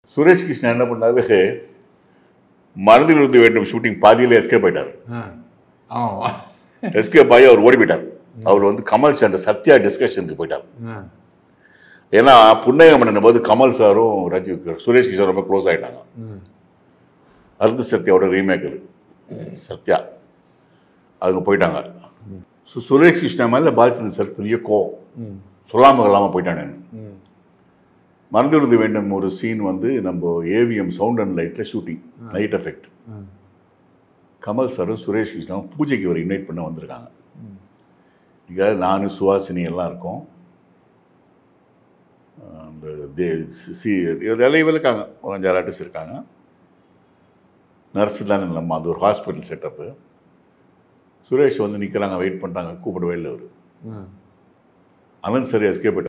சுரேஷ் கிருஷ்ணா என்ன பண்ணாரு மருந்து நிறுத்த வேண்டும் ஷூட்டிங் பாதியில எஸ்கேப் ஆயிட்டார் ஆமா எஸ்கேப் ஆகி அவர் ஓடி போயிட்டார் அவர் வந்து கமல் சார் சத்யா டிஸ்கஷனுக்கு போயிட்டார் ம். ஏன்னா புன்னகம் பண்ணும் போது கமல் சாரும் ரஜிவ் சுரேஷ் கிஷோர் ரொம்ப க்ளோஸ் ஆயிட்டாங்க ம். அருது சத்யாவோட ரீமேக் அது சத்யா அவங்க போயிட்டாங்க ஸோ சுரேஷ் கிருஷ்ணா மேலே பாலச்சந்திரன் சார் பெரிய கோவம் ம். சொல்லாமல் இல்லாமல் போயிட்டானே ம். மறந்துவிட வேண்டும் ஒரு சீன் வந்து நம்ம ஏவிஎம் சவுண்ட் அண்ட் லைட்டில் ஷூட்டிங் லைட் எஃபெக்ட் ம். கமல் சாரும் சுரேஷ் கிருஷ்ணாவும் பூஜைக்கு ஒரு இன்வைட் பண்ண வந்திருக்காங்க ம். இங்கே நான் சுவாசினி எல்லாம் இருக்கோம் அந்த தே சி வேலையில் இருக்காங்க ஒரு அஞ்சாறு ஆர்டிஸ்ட் இருக்காங்க நர்ஸு தானே நம்ம அது ஒரு ஹாஸ்பிட்டல் செட்டப்பு சுரேஷ் வந்து நிற்கிறாங்க வெயிட் பண்ணுறாங்க கூப்பிடவே இல்லை அவர் ம். அனந்த் சரி எஸ்கேப்